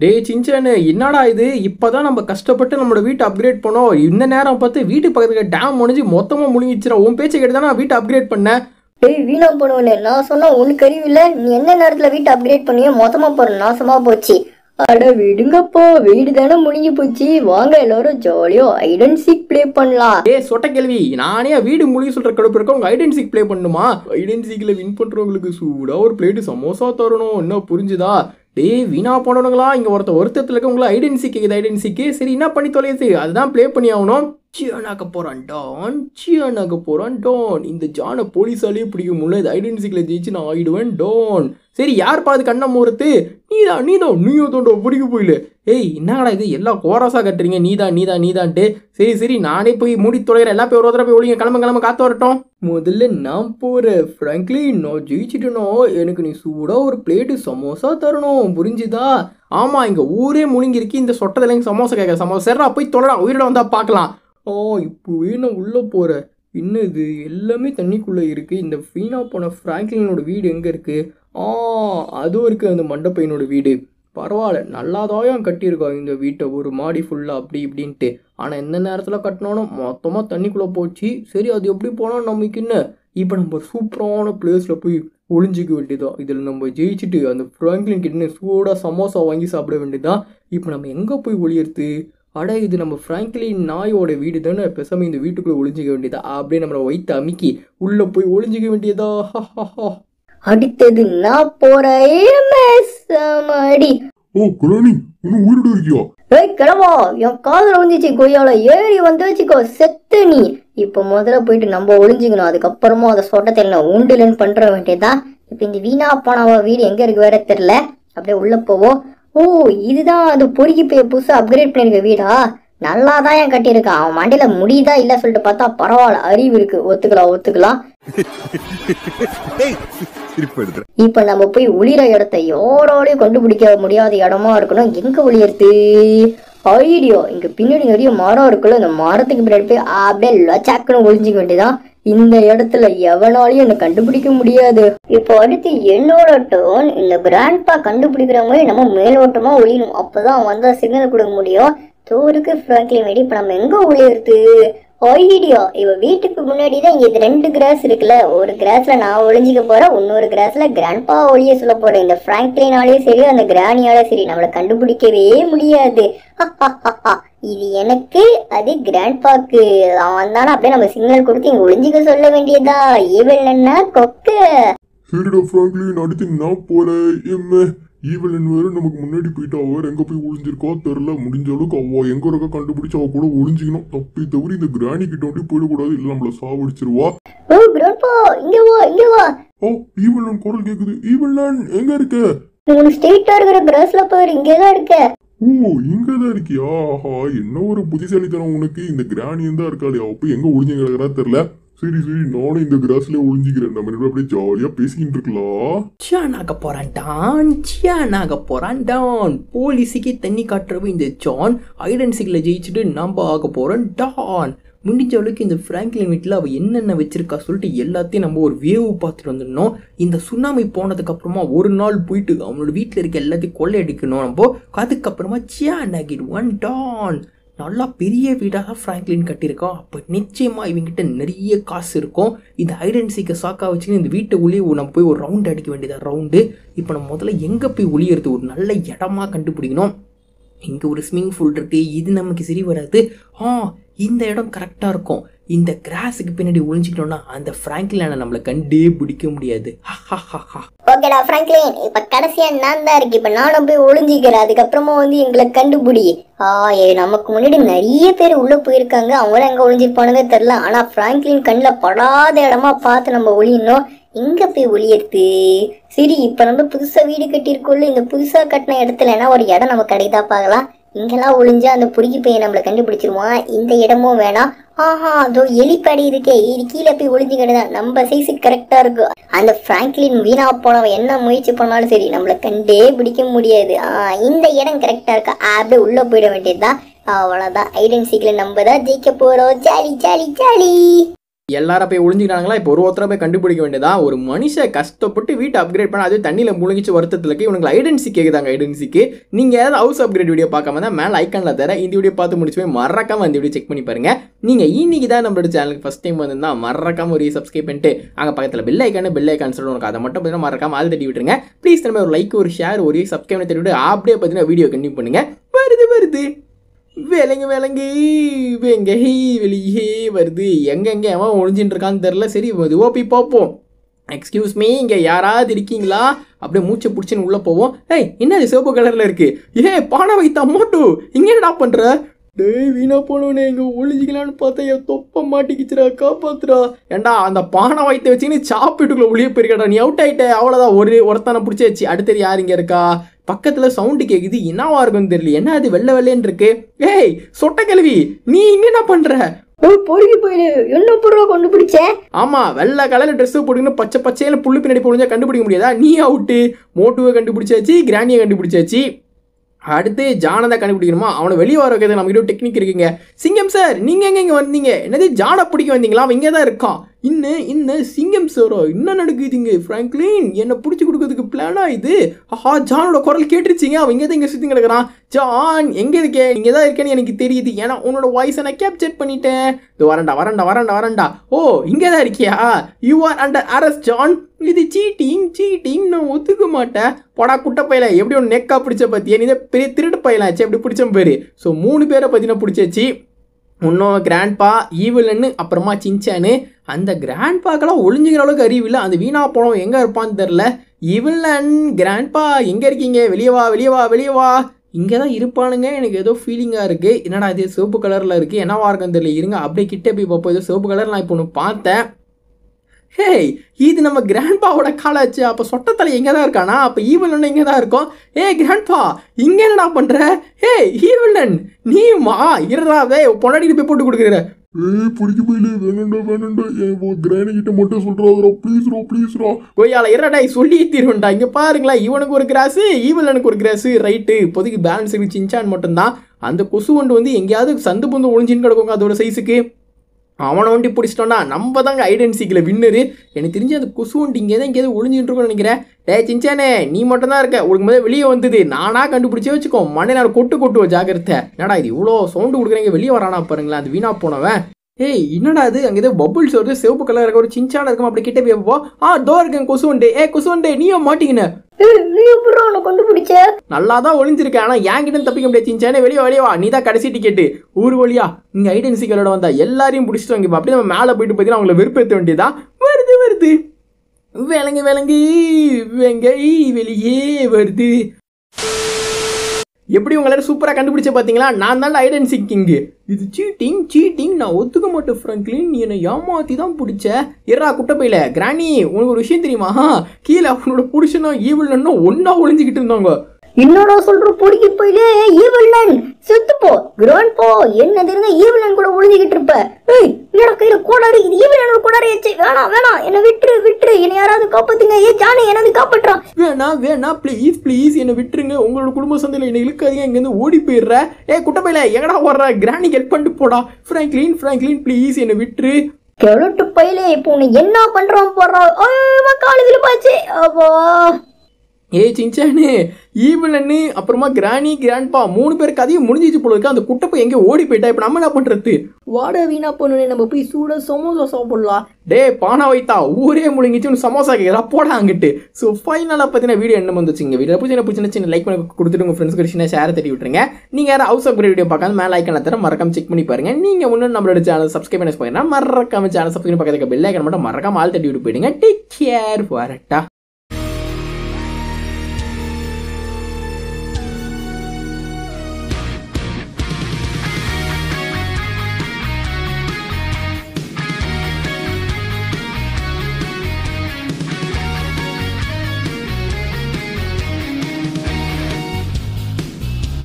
டேய் சின்சானு என்னடா இது இப்பதான் நம்ம கஷ்டப்பட்டு நம்மளோட வீட்டை அப்கிரேட் பண்ணோம் இந்த நேரம் பார்த்து வீட்டு பக்கத்துல டேம் முடிஞ்சு மொத்தமா முழுங்கிச்சுடா உன் பேச்சை கேட்டு தான் நான் வீட்டை அப்கிரேட் பண்ணேன் டேய் வீணா போனவனே நான் சொன்னா உனக்கு அறிவில்ல நீ எந்த நேரத்துல வீட்டை அப்கிரேட் பண்ணியோ மொத்தமா போற நாசமா போச்சு அட விடுங்கப்பா வீடு தானே முடிஞ்சு போச்சு வாங்க எல்லாரும் ஜாலியா ஐடன் சீக் ப்ளே பண்ணலாம் ஏ சொட்ட கேள்வி நானே வீடு முடிவு சொல்ற கடுப்பு இருக்க உங்க ஐடென்சிக் ப்ளே பண்ணுமா ஐடென்சிக்ல வின் பண்றவங்களுக்கு சூடா ஒரு பிளேட்டு சமோசா தரணும் என்ன புரிஞ்சுதா டேய் வீணா போனவங்களா இங்க ஒருத்த ஒருத்தத்துல இருக்க உங்களை ஐடென்சி கேக்குது ஐடென்சிக்கு சரி என்ன பண்ணி தொலையுது அதுதான் ப்ளே பண்ணி ஆகணும் சியானாக்க போறான் டான் சியானாக்க போறான் டான் இந்த ஜானை போலீஸாலேயே பிடிக்க முடியல இது ஐடென்சிக்கில் ஜெயிச்சு நான் ஆயிடுவேன் டான் சரி யார் பாது கண்ணை மூர்த்து நீதான் நீதான் நீயோ தோண்டோ பிடிக்க போயில ஏய் என்னடா இது எல்லாம் கோரஸா கட்டுறீங்க நீதான் நீதான் நீதான்ட்டு சரி சரி நானே போய் மூடி தொலைகிறேன் எல்லா போய் ஒரு தடவை போய் ஒளிங்க கிளம்ப கிளம்ப காத்து வரட்டும் முதல்ல நான் போறேன் ஃப்ராங்க்லி நான் ஜெயிச்சிட்டேனோ எனக்கு நீ சூடா ஒரு பிளேட்டு சமோசா தரணும் புரிஞ்சுதா ஆமா இங்க ஊரே முழுங்கிருக்கு இந்த சொட்டத்துல இங்க சமோசா கேட்க சமோசா சரிடா போய் தொலைடா உயிரோட வந்தா பார்க்கலாம் ஆ இப்போவே நான் உள்ள போறேன் என்ன இது எல்லாமே தண்ணிக்குள்ள இருக்கு இந்த ஃபீனா போன ஃப்ராங்க்லினோட வீடு எங்க இருக்கு ஆ அதுவும் இருக்கு அந்த மண்டப்பையனோட வீடு பரவாயில்ல நல்லாதான் கட்டியிருக்கோம் இந்த வீட்டை ஒரு மாடி ஃபுல்லாக அப்படி இப்படின்ட்டு ஆனால் எந்த நேரத்தில் கட்டினாலும் மொத்தமாக தண்ணிக்குள்ளே போச்சு சரி அது எப்படி போனால் நமக்கு என்ன இப்போ நம்ம சூப்பரான பிளேஸில் போய் ஒளிஞ்சிக்க வேண்டியதான் இதில் நம்ம ஜெயிச்சுட்டு அந்த ஃப்ராங்க்லின் கிட்ட சூடாக சமோசா வாங்கி சாப்பிட வேண்டியதான் இப்போ நம்ம எங்கே போய் ஒளியறது அட இது நம்ம ஃப்ராங்க்லின் நாயோட வீடு தானே பேசாமல் இந்த வீட்டுக்குள்ளே ஒளிஞ்சிக்க வேண்டியதா அப்படியே நம்மளை வைத்து அமுக்கி உள்ளே போய் ஒளிஞ்சிக்க வேண்டியதா அடுத்தது நான் போறேன் அடி ஓ குரானி இன்னும் உயிரோட இருக்கியா ஏய் கிளவா என் காதுல வந்துச்சு கொய்யால ஏறி வந்து வச்சுக்கோ செத்து நீ இப்போ முதல்ல போயிட்டு நம்ம ஒளிஞ்சுக்கணும் அதுக்கப்புறமா அதை சொட்டத்தை என்ன உண்டுலன்னு பண்ற வேண்டியதா இப்போ இந்த வீணா போனவ வீடு எங்க இருக்கு வேற தெரியல அப்படியே உள்ள போவோம் ஓ இதுதான் அது பொறுக்கி போய் புதுசா அப்கிரேட் பண்ணிருக்க வீடா நல்லா தான் ஏன் கட்டியிருக்கான் அவன் மண்டையில முடியுதா இல்ல சொல்லிட்டு பார்த்தா பரவாயில்ல அறிவு இருக்கு ஒத்துக்கலாம் ஒத்துக்கலாம் இப்ப நம்ம போய் ஒளிர இடத்த யாரோடையும் கண்டுபிடிக்க முடியாத இடமா இருக்கணும் எங்க ஒளியறது ஐடியா இங்க பின்னாடி நிறைய மரம் இருக்குல்ல இந்த மரத்துக்கு பின்னாடி போய் அப்படியே லச்சாக்குன்னு ஒளிஞ்சிக்க வேண்டியதான் இந்த இடத்துல எவனாலையும் என்ன கண்டுபிடிக்க முடியாது இப்போ அடுத்து என்னோட டோன் இந்த கிராண்ட்பா கண்டுபிடிக்கிற மாதிரி நம்ம மேலோட்டமா ஒளியணும் அப்பதான் வந்தா சிக்னல் கொடுக்க முடியும் தோருக்கு ஃப்ராங்க்லின் வெடி இப்ப நம்ம எங்க ஒளியறது ஐடியா இவ வீட்டுக்கு முன்னாடி தான் இங்க இது ரெண்டு கிராஸ் இருக்குல்ல ஒரு கிராஸ்ல நான் ஒளிஞ்சிக்க போறேன் இன்னொரு கிராஸ்ல கிராண்ட்பா ஒளிய சொல்ல போறேன் இந்த பிராங்க்லினாலேயும் சரி அந்த கிராணியாலே சரி நம்மள கண்டுபிடிக்கவே முடியாது இது எனக்கு அது கிராண்ட்பாக்கு அவன் தானே அப்படியே நம்ம சிக்னல் கொடுத்து இங்க ஒளிஞ்சிக்க சொல்ல வேண்டியதா ஈவல்னா கொக்கு சரிடா ஃப்ராங்க்லின் அடுத்து நான் போறேன் எம்ம ஈவலன் வேற நமக்கு முன்னாடி போயிட்டு அவ வேற எங்க போய் ஒளிஞ்சிருக்கா தெரில முடிஞ்ச அளவுக்கு அவ எங்க இருக்க கண்டுபிடிச்சு அவ கூட ஒளிஞ்சிக்கணும் தப்பி தவிர இந்த கிராணி கிட்ட வந்து போயிடக்கூடாது இல்ல நம்மள சாவடிச்சிருவா ஓ கிராண்ட்பா இங்க வா இங்க வா ஓ ஈவலன் குரல் கேக்குது ஈவலன் எங்க இருக்க உனக்கு ஸ்ட்ரெயிட்டா இருக்கிற கிராஸ்ல போயிரு இங்கதான் இருக்க ஓ இங்கதான் இருக்கியா ஆஹா என்ன ஒரு புத்திசாலித்தனம் உனக்கு இந்த கிராணியும் தான் இருக்காளே அவ போய் எங்க ஒளிஞ்சு கிடக்குறா தெரியல சரி சரி நானும் இந்த கிராஸ்ல ஒளிஞ்சிக்கிறேன் நம்ம ரெண்டு பேரும் அப்படியே ஜாலியா பேசிக்கிட்டு இருக்கலாம் சியானாக போறான் டான் சியானாக போறான் டான் போலீஸுக்கு தண்ணி காட்டுறவ இந்த ஜான் ஐடென்சிக்கில் ஜெயிச்சுட்டு நம்ம ஆக போறோம் டான் முடிஞ்ச அளவுக்கு இந்த ஃப்ராங்க்லின் வீட்டில் அவள் என்னென்ன வச்சிருக்கா சொல்லிட்டு எல்லாத்தையும் நம்ம ஒரு வேவு பார்த்துட்டு வந்துடணும் இந்த சுனாமி போனதுக்கு அப்புறமா ஒரு நாள் போயிட்டு அவனோட வீட்டில் இருக்க எல்லாத்தையும் கொள்ளையடிக்கணும் நம்ம அதுக்கப்புறமா சியான் ஆகிடுவான் டான் நல்லா பெரிய வீடாக தான் ஃப்ராங்க்லின் கட்டியிருக்கான் அப்போ நிச்சயமாக இவங்கிட்ட நிறைய காசு இருக்கும் இந்த ஐடென்சிக்கு சாக்கா வச்சுன்னு இந்த வீட்டை உள்ளே நம்ம போய் ஒரு ரவுண்ட் அடிக்க வேண்டியதா ரவுண்டு இப்போ நம்ம முதல்ல எங்கே போய் ஒளியறது ஒரு நல்ல இடமா கண்டுபிடிக்கணும் இங்கே ஒரு ஸ்விம்மிங் பூல் இருக்கு இது நமக்கு சரி வராது ஆ இந்த இடம் கரெக்டாக இருக்கும் இந்த கிராஸுக்கு பின்னாடி ஒளிஞ்சிக்கிட்டோம்னா அந்த ஃப்ராங்க்லினை நம்மளை கண்டே பிடிக்க முடியாது ஹா ஹா ஹா ஹா ஓகேடா ஃப்ராங்க்லின் இப்ப கடைசியா நான் தான் இருக்கு இப்ப நானும் போய் ஒளிஞ்சிக்கிறேன் அதுக்கப்புறமா வந்து எங்களை கண்டுபிடி ஆ ஏ நமக்கு முன்னாடி நிறைய பேர் உள்ள போயிருக்காங்க அவங்களும் எங்க ஒளிஞ்சிருப்பானுங்க தெரியல ஆனா ஃப்ராங்க்லின் கண்ணில் படாத இடமா பார்த்து நம்ம ஒளியணும் எங்க போய் ஒளியறது சரி இப்ப நம்ம புதுசா வீடு கட்டியிருக்கோம்ல இந்த புதுசா கட்டின இடத்துல என்ன ஒரு இடம் நம்ம கிடைத்தா பார்க்கலாம் இங்கெல்லாம் ஒளிஞ்சா அந்த புடுங்கி பையன் நம்மளை கண்டுபிடிச்சிருவான் இந்த இடமும் வேணாம் ஆஹா அதோ எலிப்படி இருக்கே இது கீழே போய் ஒளிஞ்சு கிடதான் நம்ம சைஸுக்கு கரெக்டா இருக்கு அந்த பிராங்க்லின் வீணா போனவன் என்ன முயற்சி பண்ணாலும் சரி நம்மளை கண்டே பிடிக்க முடியாது ஆ, இந்த இடம் கரெக்டா இருக்கா அப்படியே உள்ள போயிட வேண்டியதுதான் அவ்வளவுதான் ஐடென்சிக்கில் நம்ம தான் ஜெயிக்க போறோம் ஜாலி ஜாலி ஜாலி எல்லாரும் போய் ஒளிஞ்சுக்கிறாங்களா இப்போ ஒரு ஒருத்தர போய் கண்டுபிடிக்க வேண்டியதா ஒரு மனுஷன் கஷ்டப்பட்டு வீட்டை அப்கிரேட் பண்ண அது தண்ணியில் முழுங்கிச்சு வருத்தத்துலக்கு இவனுக்கு ஐடென்சி கேக்குதாங்க ஐடென்சிக்கு நீங்கள் ஏதாவது ஹவுஸ் அப்கிரேட் வீடியோ பார்க்காம தான் மேலே ஐக்கனில் தர இந்த வீடியோ பார்த்து முடிச்சு போய் மறக்காம அந்த வீடியோ செக் பண்ணி பாருங்க நீங்கள் இன்னைக்கு தான் நம்மளோட சேனலுக்கு ஃபஸ்ட் டைம் வந்திருந்தா மறக்காம ஒரு சப்ஸ்கிரைப் பண்ணிட்டு அங்கே பக்கத்தில் பெல் ஐக்கானு பெல் ஐக்கான் சொல்லி உனக்கு அதை மட்டும் பார்த்தீங்கன்னா மறக்காம ஆள் தட்டி விட்டுருங்க ப்ளீஸ் நம்ம ஒரு லைக் ஒரு ஷேர் ஒரு சப்ஸ்கிரைப் தட்டி விட்டு அப்படியே பார்த்தீங்கன்னா வீடியோ கண்டினியூ பண்ணுங்க வருது வருது வேலைங்க வேலைங்க வெங்க வெளியே வருது எங்கெங்க அவன் ஒழிஞ்சின்னு இருக்கான்னு தெரில சரி மெதுவாக போய் பார்ப்போம் எக்ஸ்கியூஸ் மீ இங்கே யாராவது இருக்கீங்களா அப்படியே மூச்சை பிடிச்சின்னு உள்ளே போவோம் ஏய் என்ன இது சிவப்பு கலரில் இருக்கு ஏ பானை வைத்தா மோட்டு இங்கே என்னடா பண்ணுற டேய் வீணா போனவனே இங்கே ஒளிஞ்சிக்கலான்னு பார்த்தா என் தொப்ப மாட்டிக்கிச்சுடா காப்பாத்துடா ஏண்டா அந்த பானை வைத்த வச்சுன்னு சாப்பிட்டுக்குள்ள ஒளிய போயிருக்கடா நீ அவுட் ஆயிட்ட அவ்வளோதான் ஒரு ஒருத்தனை பிடிச்சி அடுத்தது யார் இங்கே இருக்கா பக்கத்தில் சவுண்டு கேட்குது என்னவா இருக்குன்னு தெரியல என்ன அது வெள்ளை வெள்ளைன்னு இருக்கு ஏய் சொட்ட கிழவி நீ இங்கே என்ன பண்ணுற ஓ பொறுக்கி போயிடு என்ன பொருளை கண்டுபிடிச்சேன் ஆமா வெள்ளை கலர் ட்ரெஸ் போட்டுக்கணும் பச்சை பச்சையில புல்லு பின்னாடி போடுஞ்சா கண்டுபிடிக்க முடியாதா நீ அவுட்டு மோட்டுவை கண்டுபிடிச்சாச்சு கிராண்டியை கண்டுபிடிச்சாச்சு அடுத்து ஜானதா கண்டுபிடிக்கணுமா அவனை வெளியே வர வைக்கிறது நம்ம கிட்ட டெக்னிக் இருக்குங்க சிங்கம் சார் நீங்க எங்க இங்க வந்தீங்க என்னது ஜானை பிடிக்க வந்தீங்களா அவன் இங்கே தான் இருக்கான் இன்னும் இன்னும் சிங்கம் சாரோ என்ன நடக்குதுங்க ஃப்ராங்க்லின் என்னை பிடிச்சி கொடுக்கறதுக்கு பிளானா இது ஆஹா ஜானோட குரல் கேட்டுருச்சிங்க அவன் இங்கே தான் இங்கே சுற்றி கிடக்குறான் ஜான் எங்கே இருக்கே இங்கே தான் இருக்கேன்னு எனக்கு தெரியுது ஏன்னா உன்னோட வாய்ஸை நான் கேப்சர் பண்ணிட்டேன் இது வரண்டா வரண்டா வரண்டா வரண்டா ஓ இங்கே தான் இருக்கியா you are under arrest John இது சீட்டிங் சீட்டிங் நான் ஒத்துக்க மாட்டேன் போடா குட்டை பையல எப்படி ஒன்று நெக்கா பிடிச்ச பத்தியா நீ தான் பெரிய திருட்டு பையலாச்சு எப்படி பிடிச்ச பேரு ஸோ மூணு பேரை பற்றின பிடிச்சாச்சு இன்னும் கிராண்ட்பா ஈவிலன்னு அப்புறமா சின்சானு அந்த கிராண்ட்பாக்கெல்லாம் ஒளிஞ்சுக்கிற அளவுக்கு அறிவு இல்லை அந்த வீணா போனவன் எங்கே இருப்பான்னு தெரில ஈவிலன் கிராண்ட்பா எங்கே இருக்கீங்க வெளியே வா வெளியே வா வெளியே வா இங்கே தான் இருப்பானுங்க எனக்கு ஏதோ ஃபீலிங்காக இருக்குது என்னடா இது சிவப்பு கலரில் இருக்குது என்னவா இருக்குன்னு தெரியல இருங்க அப்படியே கிட்டே போய் பார்ப்போம் ஏதோ சிவப்பு கலர் நான் இப்போ ஒன்று பார்த்தேன் ஹேய் இது நம்ம கிராண்ட்பாவோட காலாச்சு அப்போ சொட்டத்தலை எங்கே தான் இருக்கானா அப்போ ஈவலன் இங்கே தான் இருக்கோம் ஏய் கிராண்ட்பா இங்கே என்னடா பண்ணுற ஏய் ஈவலன் நீயுமா இருறாவே பொன்னாடி போய் போட்டு கொடுக்குற ஏய் பொறுக்கி போயில வேணாண்டா வேணாண்டா என் கிராணி கிட்ட மட்டும் சொல்றாதரா ப்ளீஸ்ரா ப்ளீஸ்ரா கொய்யால இருடா சொல்லி தீருவன்டா இங்கே பாருங்களேன் இவனுக்கு ஒரு கிராஸு ஈவலனுக்கு ஒரு கிராஸு ரைட்டு இப்போதைக்கு பேலன்ஸ் இருக்கு சின்சான் மட்டும்தான் அந்த கொசு வண்டு வந்து எங்கேயாவது சந்து புந்து ஒளிஞ்சின்னு கிடக்குங்க அதோட சைஸுக்கு அவனை வண்டி பிடிச்சிட்டோன்னா நம்ம தாங்க ஐடென்சிக்கில் வின்னரு எனக்கு தெரிஞ்சு அந்த கொசு வண்டி இங்கே தான் எங்கேயாவது ஒளிஞ்சிட்டு இருக்கும்னு நினைக்கிறேன் டே சின்சானே நீ மட்டும் தான் இருக்க உனக்கு முதல்ல வெளியே வந்தது நானா கண்டுபிடிச்சே வச்சுக்கோ மண்ணை நான் கொட்டு கொட்டுவோம் ஜாக்கிரதை என்னடா இது இவ்வளோ சவுண்டு கொடுக்குறீங்க வெளியே வரானா பாருங்களேன் அது வீணா போனவன் ஏய் என்னடா அது அங்கே ஏதோ பபுள்ஸ் வருது சிவப்பு கலர் இருக்க ஒரு சின்சான இருக்கும் அப்படி கிட்ட போய் வைப்போம். ஆ டோ இருக்கேன் கொசு வண்டு ஏ கொசு வண்டு நீயும் மாட்டீங்கன்னு ஏய், நீ எப்படா உன்னை கண்டுபிடிச்ச நல்லா தான் ஒளிஞ்சிருக்கேன் ஆனால் என்கிட்ட தப்பிக்க முடியாது சின்சானே வெளியே வெளியே வா நீ தான் கடைசி டிக்கெட்டு ஊர் வழியா இங்கே ஐடென்சி விளையாட வந்தா எல்லாரையும் பிடிச்சிட்டு வாங்க அப்படியே நம்ம மேலே போயிட்டு பார்த்தீங்கன்னா அவங்கள வெறுப்பேற்ற வேண்டியதா வருது வருது விலங்கு விலங்கு வெங்கை வெளியே வருது எப்படி உங்க எல்லாரும் சூப்பராக கண்டுபிடிச்ச பார்த்தீங்களா நான் தான் ஐடென்சி கிங்கு இது சீட்டிங் சீட்டிங் நான் ஒத்துக்க மாட்டேன் ஃப்ராங்க்லின் நீ என்னை ஏமாத்தி தான் பிடிச்ச எறா குட்டப்பையில கிராணி உனக்கு ஒரு விஷயம் தெரியுமா கீழே அவனோட புருஷனும் ஈவில்னும் ஒன்றா ஒளிஞ்சிக்கிட்டு இருந்தாங்க என்னடா சொல்ற பொறுக்கி போயிலே ஈவில்லன் செத்து போ கிராண்ட் போ என்ன தெரிஞ்ச ஈவில்லன் கூட ஒளிஞ்சுக்கிட்டு இருப்ப ஏய் என்னடா கையில கோடாரி இது ஈவில்லன் கோடாரி வச்சு வேணாம் வேணாம் என்ன விட்டுரு விட்டுரு என்னை யாராவது காப்பாத்துங்க ஏ ஜானி என்னது காப்பாற்றான் வேணா வேணா ப்ளீஸ் ப்ளீஸ் என்னை விட்டுருங்க உங்களோட குடும்ப சந்தையில் என்னை இழுக்காதீங்க இங்கேருந்து ஓடி போயிடுற ஏ குட்டப்பையில எங்கடா வர்ற கிராணி ஹெல்ப் பண்ணிட்டு போடா ஃப்ராங்க்லின் ஃப்ராங்க்லின் ப்ளீஸ் என்னை விட்டுரு கிழட்டு பையிலே இப்போ உன்னை என்ன பண்றான் போடுறான் ஐயோ காலேஜ்ல பாச்சு அப்பா ஏ சின்சானு ஈவிலன்னு அப்புறமா கிராணி கிராண்ட்பா மூணு பேர் கதையும் முடிஞ்சிச்சு போல இருக்கு அந்த குட்டப்பை எங்கே ஓடி போயிட்டா இப்போ நம்ம என்ன பண்ணுறது வாட வீணா பொண்ணு நம்ம போய் சூட சமோசா சாப்பிடலாம் டே பானா வைத்தா ஊரே முழுங்கிச்சு உனக்கு சமோசா கேட்குறா போடா அங்கிட்டு ஸோ ஃபைனலாக பார்த்தீங்கன்னா வீடியோ என்ன வந்துச்சுங்க வீடியோ பிடிச்சி பிடிச்சி சின்ன லைக் பண்ணி கொடுத்துட்டு உங்கள் ஃப்ரெண்ட்ஸ்க்கு சின்ன ஷேர் தட்டி விட்டுருங்க நீங்கள் யாரும் ஹவுஸ் அப்கிரேட் வீடியோ பார்க்காம மேலே ஐக்கனை தர மறக்காம செக் பண்ணி பாருங்க நீங்கள் இன்னும் நம்மளோட சேனல் சப்ஸ்கிரைப் பண்ணி பாருங்கன்னா மறக்காம சேனல் சப்ஸ்கிரைப் பக்கத்துக்கு பெல் ஐக்கன் மட்டும் மறக்காம ஆள் தட்டி விட்டு போயிடுங்க டேக் கேர் வரட்டா